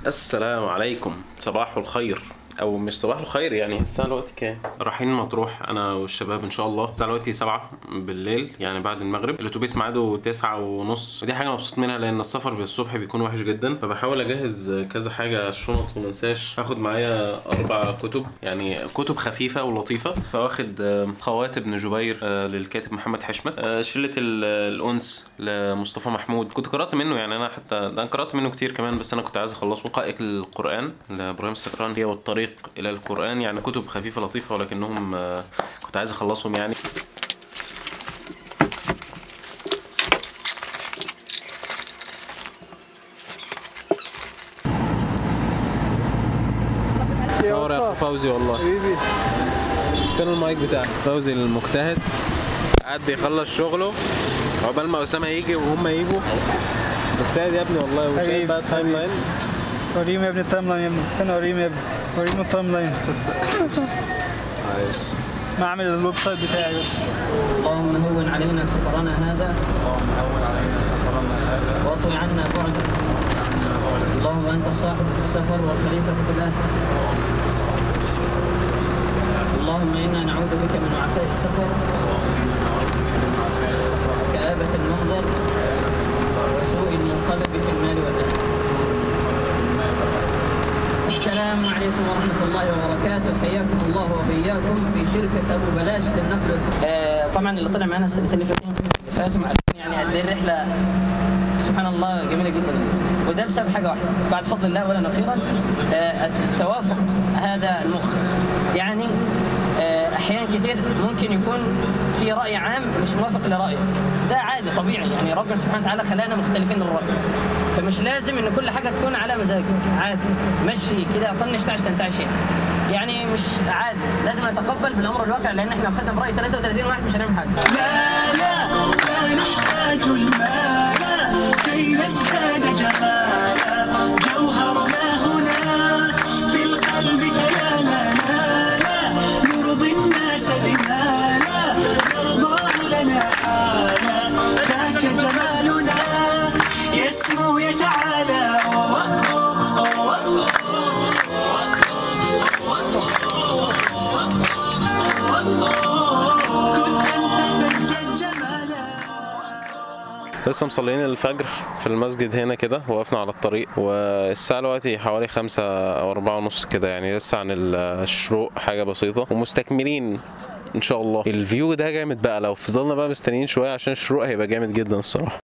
السلام عليكم صباح الخير او مش صباح الخير يعني الساعه دلوقتي كام رايحين مطروح انا والشباب ان شاء الله الساعه دلوقتي 7 بالليل يعني بعد المغرب الاتوبيس ميعاده 9 ونص ودي حاجه مبسوط منها لان السفر بالصبح بيكون وحش جدا فبحاول اجهز كذا حاجه الشنط وما انساش اخد معايا اربع كتب يعني كتب خفيفه ولطيفه فواخد آه، خوات ابن جبير آه، للكاتب محمد حشمت آه، شله ال- الانس لمصطفى محمود كنت قرات منه يعني انا حتى ده انا قرات منه كتير كمان بس انا كنت عايز اخلصه قائق القران لابراهيم السكران هي والطريق الى القران يعني كتب خفيفه لطيفه ولكنهم آه، كنت عايز اخلصهم يعني نور يا اخو فوزي والله حبيبي فين المايك بتاعك فوزي المجتهد قاعد بيخلص شغله عقبال ما اسامه يجي وهم يجوا مجتهد يا ابني والله وشايف حبيبي، بقى التايم لاين وريهم يا ابني التايم لاين يا ابني استنى وريهم يا ابني وريهم التايم لاين عايش ما اعمل الويب سايت بتاعي بس اللهم هون علينا سفرنا هذا اللهم هون علينا سفرنا هذا واطوي عنا بعده اللهم انت الصاحب في السفر والخليفه في الاهل اللهم انا نعوذ بك من وعثاء السفر وكآبة المنظر وسوء المنقلب في المال والاهل السلام عليكم ورحمة الله وبركاته حياكم الله وبياكم في شركة أبو بلاش للنقل والس- آه طبعا اللي طلع معنا السنة اللي فاتت اللي فاتوا عارفين يعني قد ايه الرحلة سبحان الله جميلة جدا وده بسبب حاجة واحدة بعد فضل الله أولا وأخيرا آه التوافق هذا المخ يعني آه أحيان كتير ممكن يكون في رأي عام مش موافق لرأيك ده عادي طبيعي يعني ربنا سبحانه وتعالى خلانا مختلفين الرأي فمش لازم ان كل حاجه تكون على مزاجك عادي مشي كده طنش تعش تنتعش يعني يعني مش عادي لازم نتقبل بالامر الواقع لان احنا خدنا براي 33 واحد مش هنعمل حاجه لا لا لا نحتاج المال كي نزداد جمالا جوهرنا هنا في القلب تلالا لا لا نرضي الناس بما لا نرضاه لنا حالا ذاك جمالنا يسمو يتعالى كن أنت تزداد جمالا لسه مصلين الفجر في المسجد هنا كده وقفنا على الطريق والساعة دلوقتي حوالي خمسة أو أربعة ونص كده يعني لسه عن الشروق حاجة بسيطة ومستكملين إن شاء الله الفيو ده جامد بقى لو فضلنا بقى مستنيين شوية عشان الشروق هيبقى جامد جدا الصراحة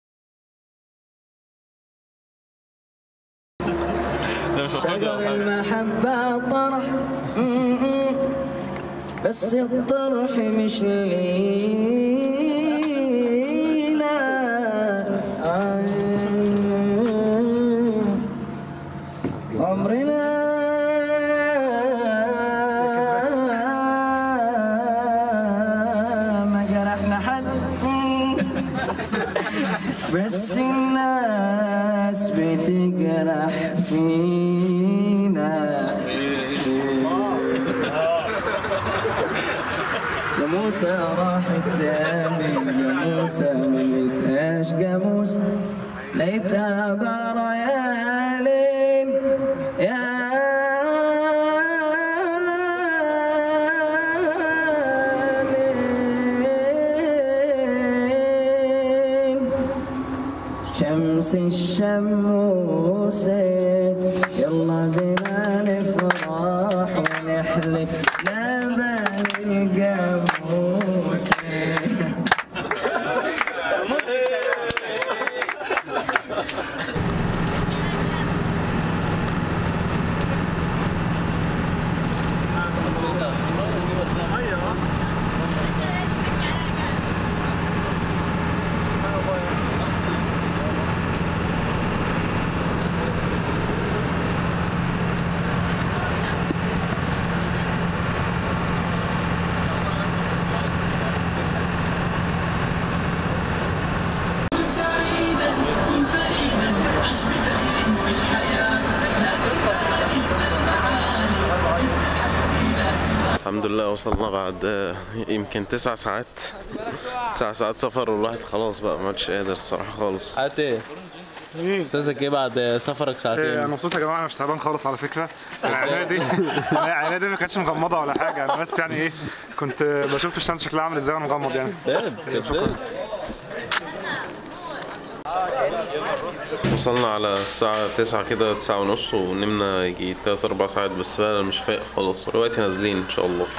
شجر المحبة طرح م-م. بس الطرح مش لينا عمرنا ما جرحنا حد بس الناس بتجرح فينا يا موسى راحت زامن يا موسى ما لقيتهاش جاموس لقيتها برا يا ليل يا ليل شمس الشموس يلا بنا نفرح ونحلف لبن الجاموس الحمد لله وصلنا بعد آه، يمكن تسع ساعات تسع ساعات سفر والواحد خلاص بقى ما عادش قادر الصراحة خالص هات ايه؟ ايه احساسك ايه بعد سفرك إيه، ساعتين انا مبسوط يا جماعه انا مش تعبان خالص على فكره انا عينيا دي أنا عينيا دي ما كانتش مغمضه ولا حاجه انا بس يعني ايه كنت بشوف الشمس شكلها عامل ازاي وانا مغمض يعني كذاب كذاب وصلنا على الساعة تسعة كده تسعة ونص ونمنا يجي تلات أربع ساعات بس بقى أنا مش فايق خالص دلوقتي نازلين إن شاء الله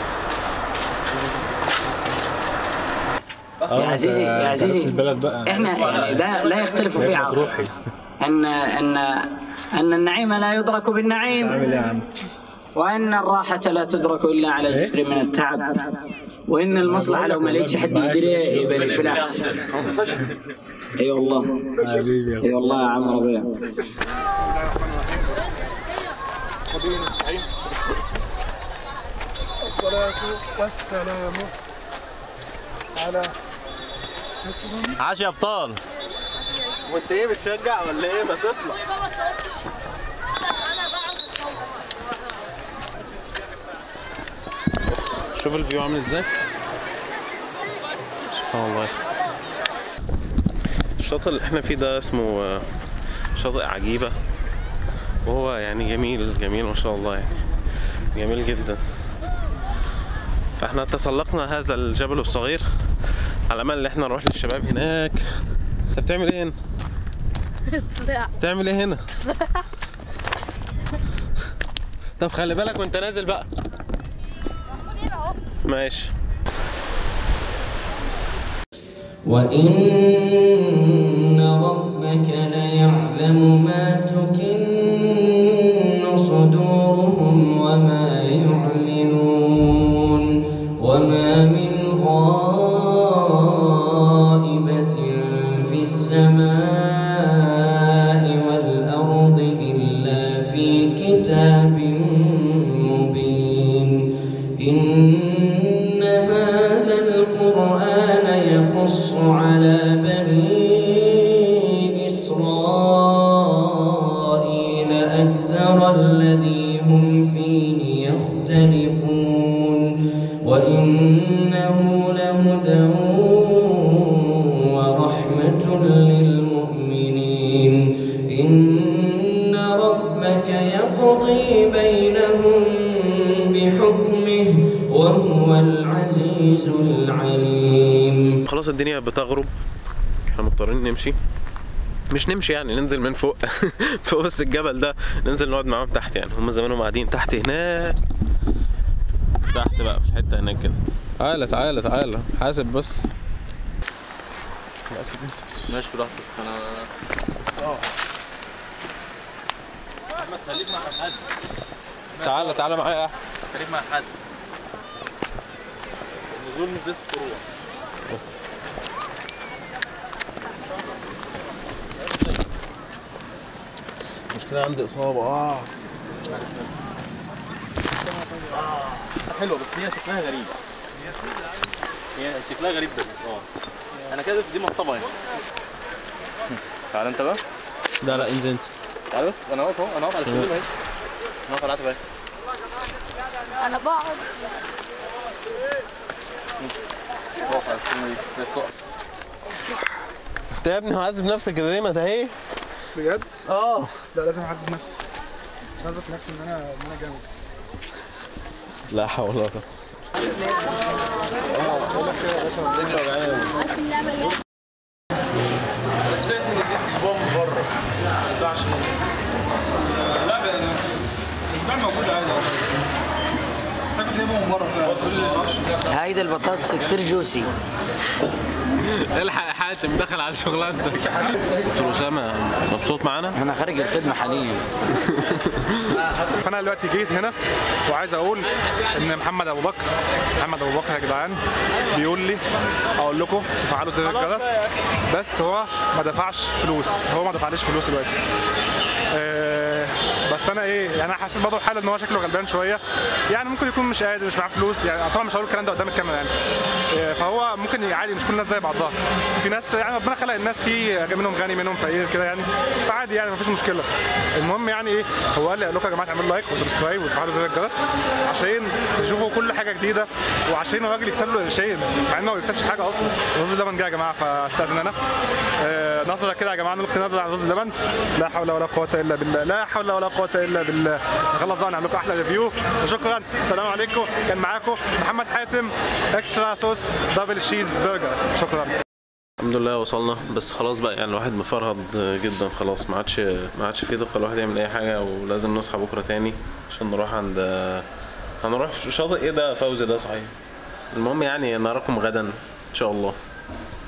يا عزيزي يا عزيزي البلد بقى احنا يعني ده لا يختلف فيه عقل ان ان ان النعيم لا يدرك بالنعيم عامل ايه يا عم وان الراحه لا تدرك الا على الجسر من التعب وان المصلحه لو ما لقيتش حد يدري يبقى الفلاحس اي والله حبيبي يا اي والله يا عم ربيع الصلاه والسلام على عاش يا أبطال وأنت إيه بتشجع ولا إيه ما تطلع بابا ما تصورتش عشان انا بقى عاوز اتصور شوف الفيو عامل ازاي سبحان الله الشاطئ اللي احنا فيه ده اسمه آه، شاطئ عجيبة وهو يعني جميل جميل ما شاء الله يعني جميل جدا فاحنا تسلقنا هذا الجبل الصغير على امل ان احنا نروح للشباب هناك انت بتعمل ايه هنا؟ طلع بتعمل ايه هنا؟ طب خلي بالك وانت نازل بقى ماشي وإن ربك ليعلم ما تكن صدورهم وما يعلنون وما من غائبة في السماء والأرض إلا في كتاب مبين إن هذا القرآن يقص على بني إسرائيل أكثر الذي هم فيه يختلفون وإنه لهدى ورحمة للمؤمنين إن ربك يقضي بينهم بحكمه وهو العزيز العليم خلاص الدنيا بتغرب احنا مضطرين نمشي مش نمشي يعني ننزل من فوق فوق بس الجبل ده ننزل نقعد معاهم تحت يعني هم زمانهم قاعدين تحت هناك تحت بقى في الحته هناك كده تعالى تعالى تعالى حاسب بس لا سيب سيب سيب ماشي براحتك انا تعالى تعالى معايا يا أحمد. خليك مع حد النزول مش زي الطلوع المشكله عندي اصابه اه حلوه بس هي شكلها غريب هي شكلها غريب بس اه انا كده دي مصطبه هنا تعال انت بقى لا لا انزل انت تعال بس انا واقف اهو انا واقف على السلم اهي انا واقف على العتبه اهي انا بقعد واقف على السلم دي بس واقف. انت يا ابني معذب نفسك كده ليه ما ده ايه بجد؟ اه لا لازم احاسب نفسي عشان اثبت نفسي ان انا ان انا جامد لا حول ولا قوه اه بقول لك يا باشا رجلي وجعانه سمعت ان اديت البوم بره ما ينفعش هايدا البطاطس كتير جوسي الحق يا حاتم دخل على شغلانتك قلت له اسامه مبسوط معانا انا خارج الخدمه حاليا فانا دلوقتي جيت هنا وعايز اقول ان محمد ابو بكر محمد ابو بكر يا جدعان بيقول لي اقول لكم تفعلوا زر الجرس بس هو ما دفعش فلوس هو ما دفعليش فلوس دلوقتي آه، بس انا ايه يعني انا حسيت برضه حاله ان هو شكله غلبان شويه يعني ممكن يكون مش قادر مش معاه فلوس يعني طبعا مش هقول الكلام ده قدام الكاميرا يعني إيه، فهو ممكن عادي مش كل الناس زي بعضها في ناس يعني ربنا خلق الناس في منهم غني منهم فقير كده يعني فعادي يعني مفيش مشكله المهم يعني ايه هو قال لي قال لكم يا جماعه تعملوا لايك وسبسكرايب وتفعلوا زر الجرس عشان تشوفوا كل حاجه جديده وعشان الراجل يكسب له قرشين مع انه ما بيكسبش حاجه اصلا رز اللبن جه يا جماعه فاستاذن انا آه، نظره كده يا جماعه نلقي نظره على رز اللبن لا حول ولا قوه الا بالله لا حول ولا قوه الا بالله نخلص بقى نعمل لكم احلى ريفيو وشكرا السلام عليكم كان معاكم محمد حاتم اكسترا صوص دبل شيز برجر شكرا الحمد لله وصلنا بس خلاص بقى يعني الواحد مفرهد جدا خلاص ما عادش ما عادش في طاقه الواحد يعمل اي حاجه ولازم نصحى بكره تاني عشان نروح عند هنروح في شاطئ ايه ده فوزي ده صحيح المهم يعني نراكم غدا ان شاء الله